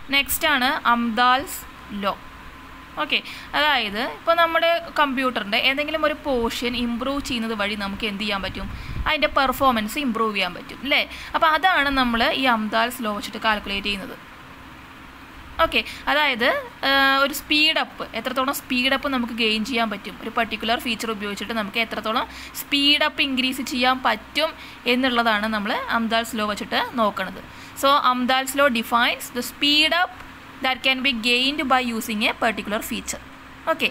next ആണ് അംദാൽസ് law okay അതായത് ഇപ്പോൾ നമ്മുടെ കമ്പ്യൂട്ടറിൻ്റെ ഏതെങ്കിലും ഒരു പോർഷൻ ഇമ്പ്രൂവ് ചെയ്യുന്നത് വഴി നമുക്ക് എന്ത് ചെയ്യാൻ പറ്റും അതിൻ്റെ പെർഫോമൻസ് ഇമ്പ്രൂവ് ചെയ്യാൻ പറ്റും അല്ലേ അപ്പോൾ അതാണ് നമ്മൾ ഈ അംദാൽസ് ലോ വെച്ചിട്ട് കാൽക്കുലേറ്റ് ചെയ്യുന്നത് ഓക്കെ അതായത് ഒരു സ്പീഡപ്പ് എത്രത്തോളം സ്പീഡപ്പ് നമുക്ക് ഗെയിൻ ചെയ്യാൻ പറ്റും ഒരു പർട്ടിക്കുലർ ഫീച്ചർ ഉപയോഗിച്ചിട്ട് നമുക്ക് എത്രത്തോളം സ്പീഡപ്പ് ഇൻക്രീസ് ചെയ്യാൻ പറ്റും എന്നുള്ളതാണ് നമ്മൾ അംദാൽസ് ലോ വെച്ചിട്ട് നോക്കുന്നത് so Amdahl's law defines the speedup that can be gained by using a particular feature okay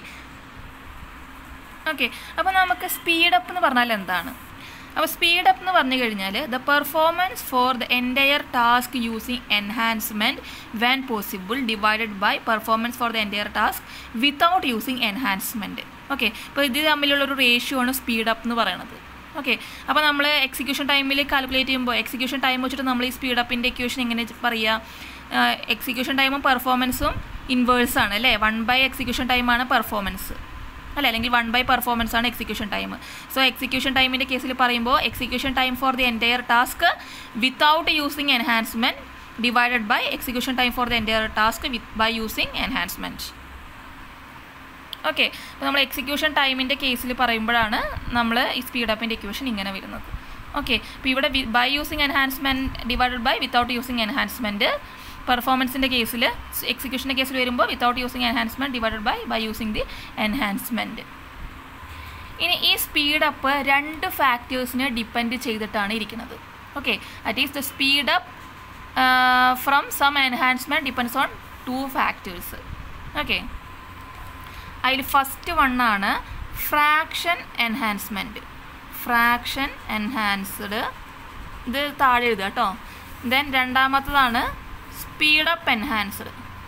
okay അപ്പോൾ നമുക്ക് സ്പീഡപ്പ് എന്ന് പറഞ്ഞാൽ എന്താണ് അപ്പോൾ സ്പീഡപ്പ് എന്ന് പറഞ്ഞു കഴിഞ്ഞാൽ the performance for the entire task using enhancement when possible divided by performance for the entire task without using enhancement okay അപ്പോൾ ഇത് തമ്മിലുള്ള ഒരു റേഷ്യോ ആണ് സ്പീഡപ്പ് എന്ന് പറയുന്നത് ഓക്കെ അപ്പോൾ നമ്മൾ എക്സിക്യൂഷൻ ടൈമിൽ കാൽക്കുലേറ്റ് ചെയ്യുമ്പോൾ എക്സിക്യൂഷൻ ടൈം വെച്ചിട്ട് നമ്മൾ ഈ സ്പീഡപ്പിൻ്റെ ഇക്വേഷൻ എങ്ങനെ പറയുക എക്സിക്യൂഷൻ ടൈമും പെർഫോമൻസും ഇൻവേഴ്സ് ആണ് അല്ലേ വൺ ബൈ എക്സിക്യൂഷൻ ടൈമാണ് പെർഫോമൻസ് അല്ല അല്ലെങ്കിൽ വൺ ബൈ പെർഫോമൻസ് ആണ് എക്സിക്യൂഷൻ ടൈം സോ എക്സിക്യൂഷൻ ടൈമിൻ്റെ കേസിൽ പറയുമ്പോൾ execution time for the entire task without using enhancement divided by execution time for the entire task with by using enhancement okay അപ്പോൾ നമ്മൾ execution ടൈമിൻ്റെ കേസിൽ പറയുമ്പോഴാണ് നമ്മൾ ഈ സ്പീഡപ്പിൻ്റെ ഇക്വേഷൻ ഇങ്ങനെ വരുന്നത് ഓക്കെ അപ്പോൾ ഇവിടെ by using enhancement divided by without using enhancement പെർഫോമൻസിൻ്റെ കേസിൽ എക്സിക്യൂഷൻ്റെ കേസിൽ വരുമ്പോൾ without using enhancement divided by by using the enhancement ഇനി ഈ സ്പീഡപ്പ് രണ്ട് ഫാക്ടേഴ്സിനെ ഡിപ്പെൻഡ് ചെയ്തിട്ടാണ് ഇരിക്കുന്നത് okay at is the speedup from some enhancement depends on two factors okay അതിൽ ഫസ്റ്റ് വണ്ണാണ് ഫ്രാക്ഷൻ എൻഹാൻസ്മെൻറ്റ് ഫ്രാക്ഷൻ എൻഹാൻസ്ഡ് ഇത് താഴെ എഴുതുക കേട്ടോ ദെൻ രണ്ടാമത്തതാണ് speedup enhanced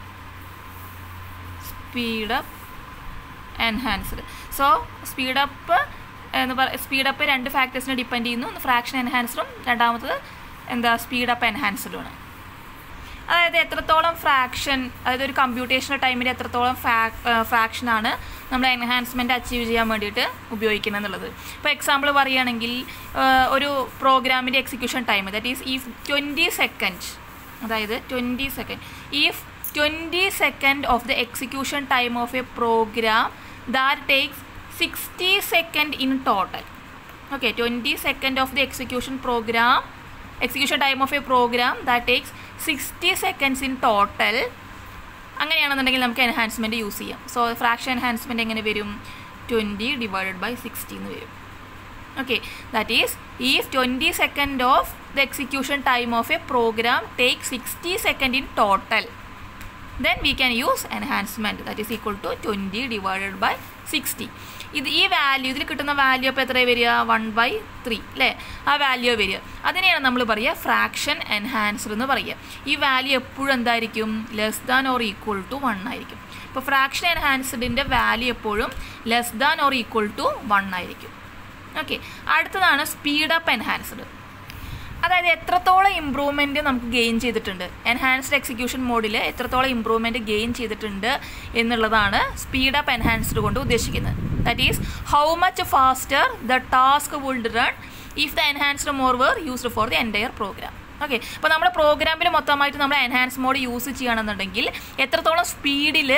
speedup enhanced so speedup എന്ന് പറ സ്പീഡപ്പ് രണ്ട് ഫാക്ടേഴ്സിനെ ഡിപ്പെൻഡ് ചെയ്യുന്നു ഒന്ന് ഫ്രാക്ഷൻ എൻഹാൻസ്ഡും രണ്ടാമത്തത് എന്താ സ്പീഡപ്പ് എൻഹാൻസ്ഡുമാണ് അതായത് എത്രത്തോളം ഫ്രാക്ഷൻ അതായത് ഒരു കമ്പ്യൂട്ടേഷണൽ ടൈമിൽ എത്രത്തോളം ഫ്രാക്ഷനാണ് നമ്മൾ എൻഹാൻസ്മെൻറ്റ് അച്ചീവ് ചെയ്യാൻ വേണ്ടിയിട്ട് ഉപയോഗിക്കുന്നത് എന്നുള്ളത് ഇപ്പോൾ എക്സാമ്പിൾ പറയുകയാണെങ്കിൽ ഒരു പ്രോഗ്രാമിൻ്റെ execution time that is if twenty second അതായത് twenty second if twenty second of the execution time of a program that takes sixty second in total okay twenty second of the execution program execution time of a program that takes sixty seconds in total അങ്ങനെയാണെന്നുണ്ടെങ്കിൽ നമുക്ക് enhancement use ചെയ്യാം so fraction enhancement എങ്ങനെ വരും twenty divided by sixty എന്ന് വരും okay that is if twenty second of the execution time of a program take sixty second in total then we can use enhancement that is equal to 20 divided by 60 ഇത് ഈ value ഇതിൽ കിട്ടുന്ന value അപ്പോൾ എത്ര വരിക one by three അല്ലേ ആ value വരിക അതിനെയാണ് നമ്മൾ പറയുക ഫ്രാക്ഷൻ എൻഹാൻസ്ഡ് എന്ന് പറയുക ഈ വാല്യൂ എപ്പോഴും എന്തായിരിക്കും less than or equal to one ആയിരിക്കും ഇപ്പോൾ ഫ്രാക്ഷൻ എൻഹാൻസ്ഡിൻ്റെ വാല്യൂ എപ്പോഴും less than or equal to one ആയിരിക്കും ഓക്കെ അടുത്തതാണ് സ്പീഡപ്പ് എൻഹാൻസ്ഡ് അതായത് എത്രത്തോളം ഇമ്പ്രൂവ്മെൻറ്റ് നമുക്ക് ഗെയിൻ ചെയ്തിട്ടുണ്ട് എൻഹാൻസ്ഡ് എക്സിക്യൂഷൻ മോഡിൽ എത്രത്തോളം ഇമ്പ്രൂവ്മെൻറ്റ് ഗെയിൻ ചെയ്തിട്ടുണ്ട് എന്നുള്ളതാണ് സ്പീഡ് അപ്പ് എൻഹാൻസ്ഡ് കൊണ്ട് ഉദ്ദേശിക്കുന്നത് that is how much faster the task would run if the enhanced more were used for the entire program okay അപ്പോൾ നമ്മുടെ പ്രോഗ്രാമിൽ മൊത്തമായിട്ട് നമ്മൾ എൻഹാൻസ് മോഡ് യൂസ് ചെയ്യുകയാണെന്നുണ്ടെങ്കിൽ എത്രത്തോളം സ്പീഡിൽ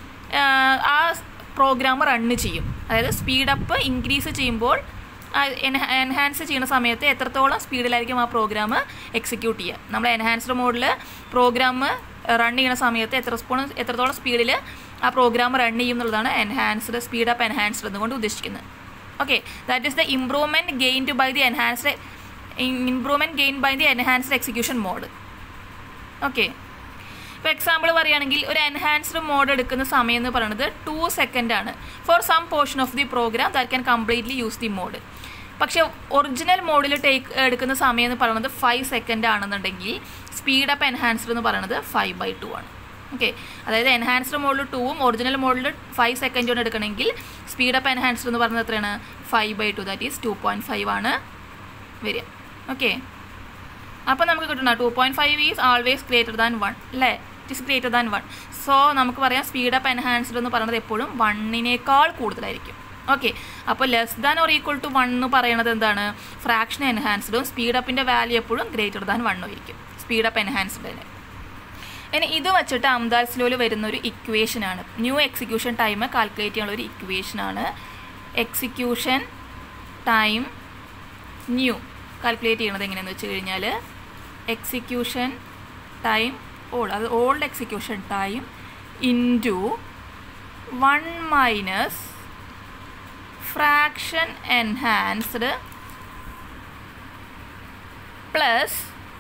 ആ പ്രോഗ്രാം റണ്ണ് ചെയ്യും അതായത് സ്പീഡപ്പ് ഇൻക്രീസ് ചെയ്യുമ്പോൾ എൻഹാൻസ് ചെയ്യുന്ന സമയത്ത് എത്രത്തോളം സ്പീഡിലായിരിക്കും ആ പ്രോഗ്രാം എക്സിക്യൂട്ട് ചെയ്യുക നമ്മൾ എൻഹാൻസ്ഡ് മോഡിൽ പ്രോഗ്രാം റൺ ചെയ്യുന്ന സമയത്ത് എത്ര എത്രത്തോളം സ്പീഡിൽ ആ പ്രോഗ്രാം റൺ ചെയ്യും എന്നുള്ളതാണ് എൻഹാൻസ്ഡ് സ്പീഡ് അപ്പ് എൻഹാൻസ്ഡ് എന്നുകൊണ്ട് ഉദ്ദേശിക്കുന്നത് okay that is the improvement gained by the enhanced improvement gain by the enhanced execution mode okay ഇപ്പോൾ എക്സാമ്പിൾ പറയുകയാണെങ്കിൽ ഒരു എൻഹാൻസ്ഡ് മോഡ് എടുക്കുന്ന സമയം എന്ന് പറയുന്നത് ടു സെക്കൻഡ് ആണ് for some portion of the program that can completely use the mode പക്ഷേ original മോഡിൽ ടേക്ക് എടുക്കുന്ന സമയം എന്ന് പറയുന്നത് ഫൈവ് സെക്കൻഡ് ആണെന്നുണ്ടെങ്കിൽ സ്പീഡ് അപ്പ് എൻഹാൻസ്ഡ് എന്ന് പറയുന്നത് ഫൈവ് ബൈ ടു ആണ് ഓക്കെ അതായത് എൻഹാൻസ്ഡ് മോഡിൽ ടൂവും ഒറിജിനൽ മോഡിൽ ഫൈവ് സെക്കൻഡ് കൊണ്ട് എടുക്കണമെങ്കിൽ സ്പീഡ് അപ്പ് എൻഹാൻസ്ഡ് എന്ന് പറയുന്നത് എത്രയാണ് five by two that is two point five ആണ് വരിക ഓക്കെ അപ്പോൾ നമുക്ക് കിട്ടുന്ന two point five is always greater than one അല്ലേ it is greater than one so നമുക്ക് പറയാം സ്പീഡ് അപ്പ് എൻഹാൻസ്ഡ് എന്ന് പറയുന്നത് എപ്പോഴും വണ്ണിനേക്കാൾ കൂടുതലായിരിക്കും ഓക്കെ അപ്പോൾ less than or equal to one എന്ന് പറയുന്നത് എന്താണ് ഫ്രാക്ഷൻ എൻഹാൻസ്ഡും സ്പീഡ് അപ്പിൻ്റെ വാല്യൂ എപ്പോഴും ഗ്രേറ്റർ ദാൻ വണ്ണും ആയിരിക്കും സ്പീഡ് അപ്പ് എൻഹാൻസ്ഡ് ഇനി ഇത് വെച്ചിട്ട് അംദാൽസിലോയിൽ വരുന്ന ഒരു ഇക്വേഷനാണ് ന്യൂ എക്സിക്യൂഷൻ ടൈം കാൽക്കുലേറ്റ് ചെയ്യാനുള്ള ഒരു ഇക്വേഷനാണ് എക്സിക്യൂഷൻ ടൈം ന്യൂ കാൽക്കുലേറ്റ് ചെയ്യണത് എങ്ങനെയാണെന്ന് വെച്ച് കഴിഞ്ഞാൽ എക്സിക്യൂഷൻ ടൈം ഓൾഡ് അത് old execution time into one minus fraction enhanced plus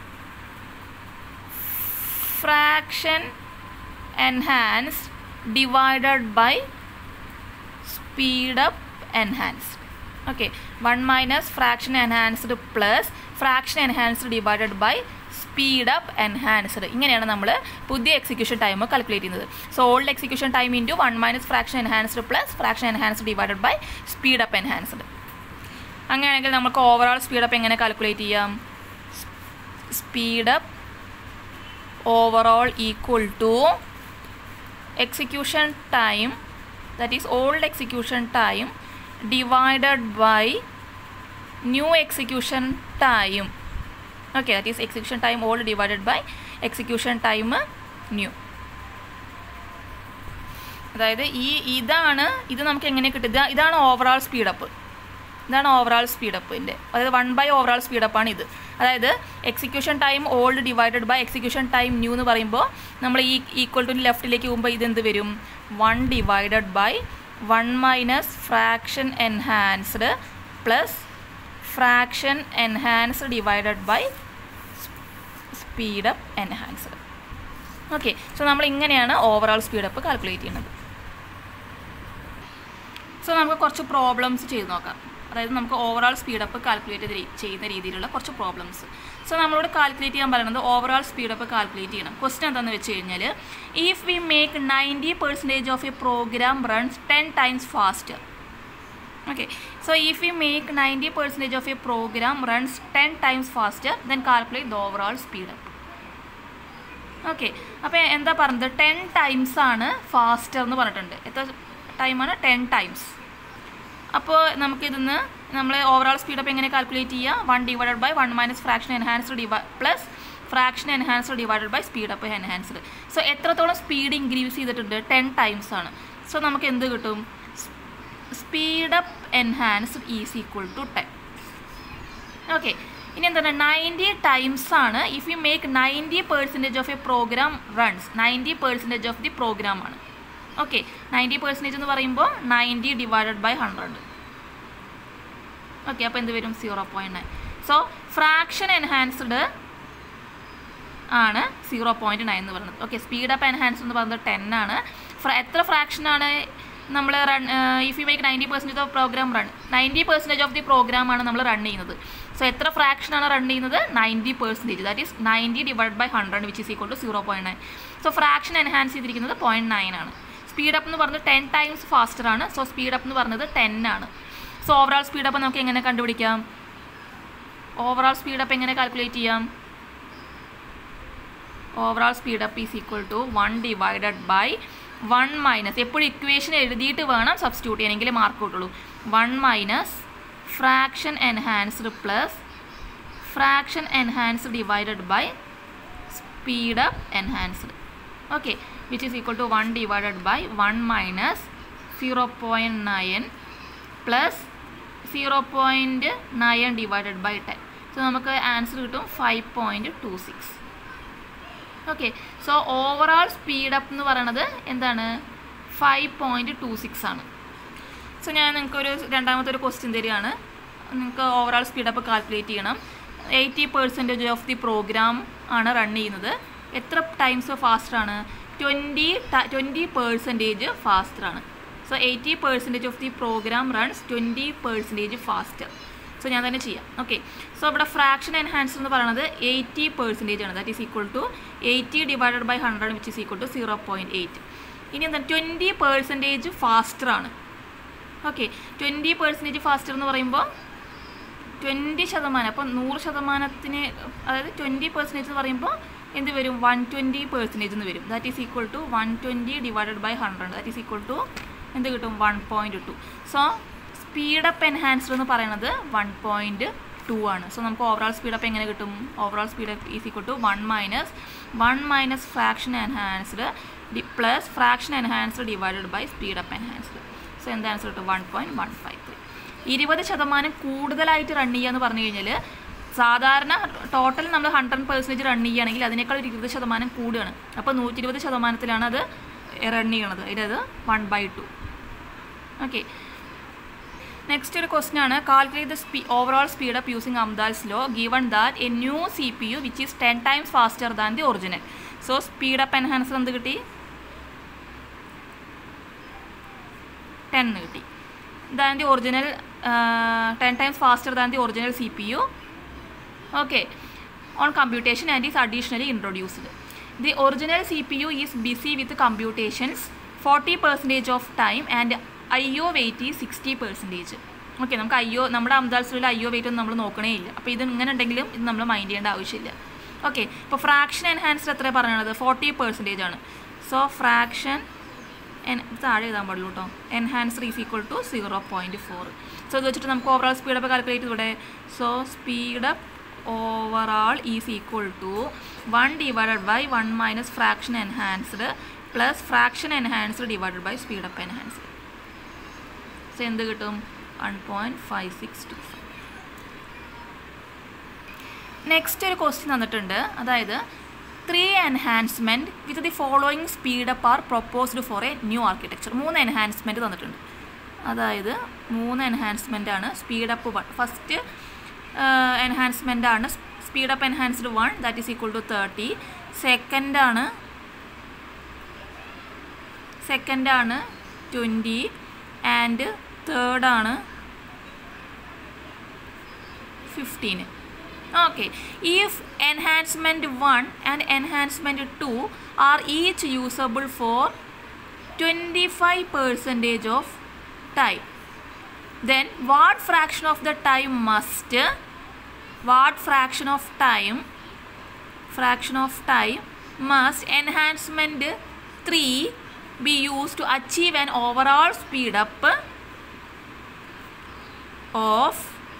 fraction enhanced divided by speed up enhanced okay 1 minus fraction enhanced plus fraction enhanced divided by speed up enhanced ഇങ്ങനെയാണ് നമ്മൾ പുതിയ execution time calculate ചെയ്യുന്നത് so old execution time into one minus fraction enhanced plus fraction enhanced divided by speed up enhanced അങ്ങനെയാണെങ്കിൽ നമുക്ക് overall speed up എങ്ങനെ calculate ചെയ്യാം speed up overall equal to execution time that is old execution time divided by new execution time okay that is execution time old divided by execution time new അതായത് ഈ ഇതാണ് ഇത് നമുക്ക് എങ്ങനെ കിട്ടുക ഇതാണ് ഓവറാൾ സ്പീഡപ്പ് ഇതാണ് ഓവറാൾ സ്പീഡപ്പിൻ്റെ അതായത് വൺ ബൈ ഓവറാൾ സ്പീഡപ്പാണ് ഇത് അതായത് execution time old divided by execution time new എന്ന് പറയുമ്പോൾ നമ്മൾ ഈ ഈക്വൽ ടു ലെഫ്റ്റിലേക്ക് പോകുമ്പോൾ ഇതെന്ത് വരും one divided by one minus fraction enhanced plus fraction enhanced divided by speedup enhanced okay so നമ്മൾ ഇങ്ങനെയാണ് ഓവറാൾ സ്പീഡപ്പ് കാൽക്കുലേറ്റ് ചെയ്യുന്നത് സോ നമുക്ക് കുറച്ച് പ്രോബ്ലംസ് ചെയ്ത് നോക്കാം അതായത് നമുക്ക് ഓവറാൾ സ്പീഡപ്പ് കാൽക്കുലേറ്റ് ചെയ്യുന്ന രീതിയിലുള്ള കുറച്ച് പ്രോബ്ലംസ് സോ നമ്മളോട് കാൽക്കുലേറ്റ് ചെയ്യാൻ പറയുന്നത് ഓവറാൾ സ്പീഡപ്പ് കാൽക്കുലേറ്റ് ചെയ്യണം ക്വസ്റ്റൻ എന്താണെന്ന് വെച്ച് കഴിഞ്ഞാൽ if we make ninety percentage of a program runs ten times faster okay so if we make 90 percentage of a program runs 10 times faster then calculate the overall speed up okay അപ്പോൾ എന്താ പറഞ്ഞത് ten times ആണ് faster എന്ന് പറഞ്ഞിട്ടുണ്ട് എത്ര ടൈമാണ് ten times അപ്പോൾ നമുക്കിതിന്ന് നമ്മൾ ഓവറോൾ സ്പീഡപ്പ് എങ്ങനെ കാൽക്കുലേറ്റ് ചെയ്യുക one divided by one minus fraction enhanced divided plus fraction enhanced divided by speedup enhanced so എത്രത്തോളം സ്പീഡ് ഇൻക്രീസ് ചെയ്തിട്ടുണ്ട് ടെൻ ടൈംസ് ആണ് സോ നമുക്ക് എന്ത് കിട്ടും speedup enhanced is equal to ten okay ഇനി എന്താണ് നയൻറ്റി ടൈംസ് ആണ് if you make ninety percentage of a program runs ninety percentage of the program ആണ് ഓക്കെ നയൻറ്റി പെർസെൻറ്റേജ് എന്ന് പറയുമ്പോൾ ninety divided by hundred okay അപ്പോൾ എന്ത് വരും zero point nine so fraction enhanced ആണ് സീറോ പോയിൻറ്റ് നയൻ എന്ന് പറയുന്നത് okay speed up enhance എന്ന് പറയുന്നത് ടെൻ ആണ് എത്ര ഫ്രാക്ഷനാണ് നമ്മൾ run if you make ninety percentage of program run ninety percentage of the program ആണ് നമ്മൾ റൺ ചെയ്യുന്നത് സോ എത്ര ഫ്രാക്ഷനാണ് റൺ ചെയ്യുന്നത് ninety percentage that is ninety divide by hundred which is equal to zero point nine so fraction enhance ചെയ്തിരിക്കുന്നത് point nine ആണ് speed up എന്ന് പറഞ്ഞത് ടെൻ ടൈംസ് ഫാസ്റ്റർ ആണ് സോ സ്പീഡ് അപ്പ് എന്ന് പറഞ്ഞത് ടെൻ ആണ് സോ ഓവറാൾ സ്പീഡ് അപ്പ് നമുക്ക് എങ്ങനെ കണ്ടുപിടിക്കാം ഓവറാൾ സ്പീഡ് അപ്പ് എങ്ങനെ കാൽക്കുലേറ്റ് ചെയ്യാം overall speed up is equal to one divided by one minus എപ്പോഴും ഇക്വേഷൻ എഴുതിയിട്ട് വേണം സബ്സ്റ്റിറ്റ്യൂട്ട് ചെയ്യണമെങ്കിൽ മാർക്ക് കിട്ടുള്ളൂ one minus fraction enhanced plus fraction enhanced divided by speed up enhanced okay which is equal to one divided by one minus zero point nine plus zero point nine divided by ten so നമുക്ക് answer കിട്ടും five point two six okay so overall speed up എന്ന് പറയണത് എന്താണ് five point two six ആണ് so ഞാൻ നിങ്ങൾക്കൊരു രണ്ടാമത്തെ ഒരു ക്വസ്റ്റ്യൻ തരികയാണ് നിങ്ങൾക്ക് ഓവറാൾ സ്പീഡ് അപ്പ് കാൽക്കുലേറ്റ് ചെയ്യണം eighty percentage of the program ആണ് റൺ ചെയ്യുന്നത് എത്ര ടൈംസ് ഫാസ്റ്റർ ആണ് ട്വൻറ്റി ട്വൻറ്റി പെർസെൻറ്റേജ് ഫാസ്റ്റർ ആണ് so eighty percentage of the program runs twenty percentage faster so ഞാൻ തന്നെ ചെയ്യാം ഓക്കെ സോ ഇവിടെ ഫ്രാക്ഷൻ എൻഹാൻസ് എന്ന് പറയുന്നത് എയ്റ്റി പെർസെൻറ്റേജ് ആണ് that is equal to eighty divided by hundred which is equal to zero point eight ഇനി എന്താണ് twenty percentage faster ആണ് ഓക്കെ ട്വൻറ്റി പെർസെൻറ്റേജ് ഫാസ്റ്റർ എന്ന് പറയുമ്പോൾ ട്വൻറ്റി ശതമാനം അപ്പം നൂറ് ശതമാനത്തിന് അതായത് ട്വൻറ്റി പെർസെൻറ്റേജ് എന്ന് പറയുമ്പോൾ എന്ത് വരും വൺ ട്വൻറ്റി പെർസെൻറ്റേജ് എന്ന് വരും that is equal to one twenty divided by hundred that is equal to എന്ത് കിട്ടും one point two so speed up enhanced എന്ന് പറയുന്നത് വൺ പോയിൻറ്റ് ടു ആണ് സോ നമുക്ക് ഓവറോൾ സ്പീഡ് അപ്പ് എങ്ങനെ കിട്ടും overall speed up is equal to one minus one minus fraction enhanced D plus fraction enhanced divided by speed up enhanced so എന്താ answer കിട്ടും one point one five three ഇരുപത് ശതമാനം കൂടുതലായിട്ട് run ചെയ്യുക എന്ന് പറഞ്ഞു കഴിഞ്ഞാൽ സാധാരണ ടോട്ടൽ നമ്മൾ ഹൺഡ്രഡ് പെർസെൻറ്റേജ് റൺ ചെയ്യുകയാണെങ്കിൽ അതിനേക്കാൾ ഒരു ഇരുപത് ശതമാനം കൂടുകയാണ് അപ്പോൾ നൂറ്റി ഇരുപത് ശതമാനത്തിലാണ് അത് റൺ ചെയ്യണത് അതായത് one by two okay next ഒരു ക്വസ്റ്റ്യൻ ആണ് calculate the speed overall speed up using Amdahl's law given that a new C P U which is ten times faster than the original so speed up enhanced എന്ത് കിട്ടി ten കിട്ടി than the original ten times faster than the original C P U okay on computation and is additionally introduced the original cpu is busy with computations 40 percentage of time and io weight is 60 percentage okay നമുക്ക് അയ്യോ നമ്മുടെ അംദാൽസിലുള്ള അയ്യോ wait ഒന്നും നമ്മൾ നോക്കണേ ഇല്ല അപ്പോൾ ഇത് ഇങ്ങനെ ഉണ്ടെങ്കിലും ഇത് നമ്മൾ മൈൻഡ് ചെയ്യേണ്ട ആവശ്യമില്ല ഓക്കെ ഇപ്പോൾ ഫ്രാക്ഷൻ എൻഹാൻസ്ഡ് എത്ര പറയണത് ഫോർട്ടി പെർസെൻറ്റേജ് ആണ് സോ ഫ്രാക്ഷൻ എൻ താഴെ എഴുതാൻ പാടുള്ളൂ കേട്ടോ enhanced is equal to zero point four so ഇത് വെച്ചിട്ട് നമുക്ക് ഓവറോൾ സ്പീഡ് അപ്പ് കാൽക്കുലേറ്റ് ഇവിടെ so speed up overall is equal to 1 divided by 1 minus fraction enhanced plus fraction enhanced divided by speed up enhanced so എന്ത് കിട്ടും one point five six two next ഒരു question തന്നിട്ടുണ്ട് അതായത് three enhancement with the following speed up are proposed for a new architecture മൂന്ന് enhancement തന്നിട്ടുണ്ട് അതായത് മൂന്ന് enhancement ആണ് speed up one first enhancement ആണ് speed up enhanced one that is equal to thirty second ആണ് second ആണ് twenty and third ആണ് fifteen okay if enhancement one and enhancement two are each usable for twenty five percentage of time then what fraction of the time must what fraction of time fraction of time must enhancement 3 be used to achieve an overall speed up of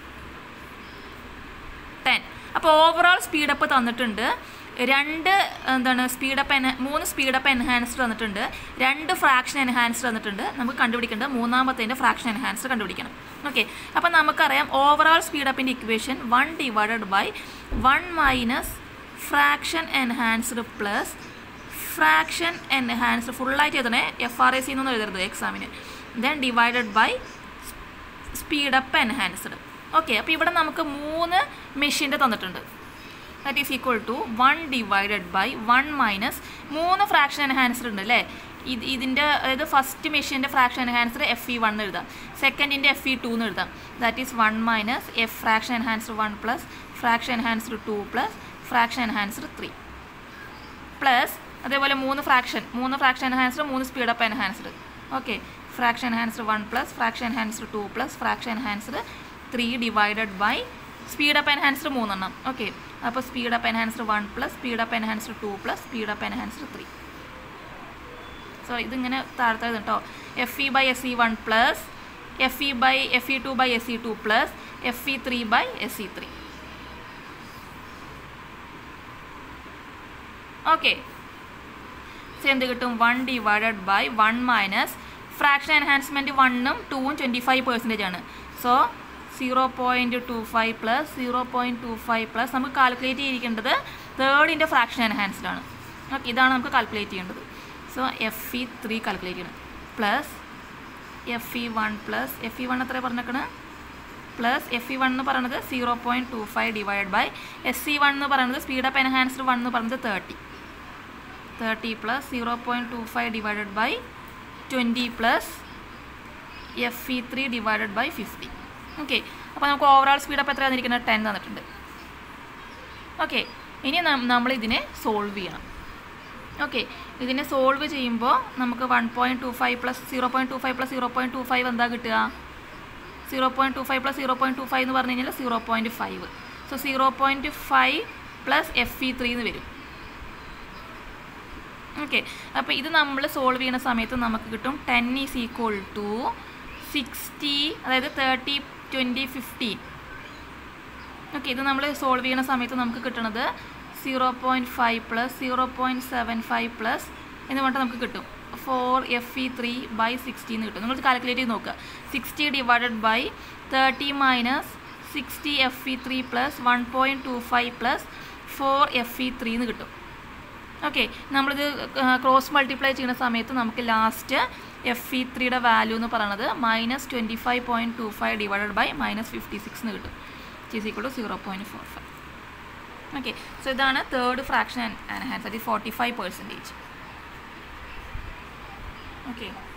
10 അപ്പോൾ overall speed up തന്നിട്ടുണ്ട് രണ്ട് എന്താണ് speedup N മൂന്ന് speedup enhanced തന്നിട്ടുണ്ട് രണ്ട് fraction enhanced തന്നിട്ടുണ്ട് നമുക്ക് കണ്ടുപിടിക്കേണ്ടത് മൂന്നാമത്തേൻ്റെ ഫ്രാക്ഷൻ എൻഹാൻസ്ഡ് കണ്ടുപിടിക്കണം ഓക്കെ അപ്പോൾ നമുക്കറിയാം ഓവറോൾ സ്പീഡപ്പിൻ്റെ equation one divided by one minus fraction enhanced plus fraction enhanced ഫുള്ളായിട്ട് എഴുതണേ എഫ് ആർ എ സി എന്നൊന്നും എഴുതരുത് എക്സാമിന് then divided by speedup enhanced okay അപ്പോൾ ഇവിടെ നമുക്ക് മൂന്ന് മെഷീൻ്റെ തന്നിട്ടുണ്ട് that is equal to one divided by one minus മൂന്ന് ഫ്രാക്ഷൻ എൻഹാൻസ്ഡ് ഉണ്ട് അല്ലേ ഇത് ഇതിൻ്റെ അതായത് ഫസ്റ്റ് മെഷീൻ്റെ fraction enhanced F E one എഴുതാം സെക്കൻഡിൻ്റെ എഫ് ഇ ടു എന്ന് എഴുതാം that is one minus F fraction enhanced one plus fraction enhanced two plus fraction enhanced three plus അതേപോലെ മൂന്ന് ഫ്രാക്ഷൻ മൂന്ന് ഫ്രാക്ഷൻ എൻഹാൻസ്ഡ് മൂന്ന് speed up enhanced okay fraction enhanced one plus fraction enhanced two plus fraction enhanced three divided by speed up enhanced മൂന്നെണ്ണം okay അപ്പോൾ speed up enhanced one plus speed up enhanced two plus speed up enhanced three so ഇതിങ്ങനെ താഴത്തെ കേട്ടോ F E by S E one plus F E by F E two by S E two plus F E three by S E three okay so എന്ത് കിട്ടും one divided by one minus fraction enhancement വണ്ണും ടൂവും twenty five percentage ആണ് so zero point two five plus zero point two five plus നമുക്ക് calculate ചെയ്തിരിക്കേണ്ടത് തേർഡിൻ്റെ fraction enhanced ആണ് okay ഇതാണ് നമുക്ക് കാൽക്കുലേറ്റ് ചെയ്യേണ്ടത് so F E three calculate ചെയ്യണം plus F E one plus F E one എത്ര പറഞ്ഞേക്കണ് പ്ലസ് എഫ് ഇ വൺ എന്ന് പറയുന്നത് zero point two five divide by S C one എന്ന് പറയുന്നത് സ്പീഡ് അപ്പ് എൻഹാൻസ്ഡ് വൺ എന്ന് പറയുന്നത് thirty thirty plus zero point two five divided by twenty plus F E three divided by fifty okay അപ്പോൾ നമുക്ക് overall speed up എത്ര തന്നിരിക്കുന്നത് ten തന്നിട്ടുണ്ട് okay ഇനി നമ്മൾ ഇതിനെ സോൾവ് ചെയ്യണം ഓക്കെ ഇതിനെ സോൾവ് ചെയ്യുമ്പോൾ നമുക്ക് one point two five plus zero point two five plus zero point two five എന്താ കിട്ടുക zero point two five plus zero point two five എന്ന് പറഞ്ഞു കഴിഞ്ഞാൽ zero point five so zero point five plus F E three എന്ന് വരും okay അപ്പോൾ ഇത് നമ്മൾ സോൾവ് ചെയ്യുന്ന സമയത്ത് നമുക്ക് കിട്ടും ten is equal to sixty അതായത് തേർട്ടി ട്വൻറ്റി ഫിഫ്റ്റീൻ ഓക്കെ ഇത് നമ്മൾ സോൾവ് ചെയ്യുന്ന സമയത്ത് നമുക്ക് കിട്ടുന്നത് zero point five plus zero point seven five plus എന്ന് പറഞ്ഞിട്ട് നമുക്ക് കിട്ടും four F E three by sixty എന്ന് കിട്ടും നിങ്ങൾ കാൽക്കുലേറ്റ് ചെയ്ത് നോക്കുക sixty divided by thirty minus sixty F E three plus one point two five plus four F E three എന്ന് കിട്ടും ഓക്കെ നമ്മളിത് ക്രോസ് മൾട്ടിപ്ലൈ ചെയ്യുന്ന സമയത്ത് നമുക്ക് ലാസ്റ്റ് എഫ് ഇ ത്രീയുടെ വാല്യൂ എന്ന് പറയുന്നത് minus twenty five point two five divided by minus fifty six എന്ന് കിട്ടും is equal to zero point four five okay so ഇതാണ് തേർഡ് ഫ്രാക്ഷൻ എൻഹാൻസ് അത് ഫോർട്ടി ഫൈവ് പെർസെൻറ്റേജ് ഓക്കെ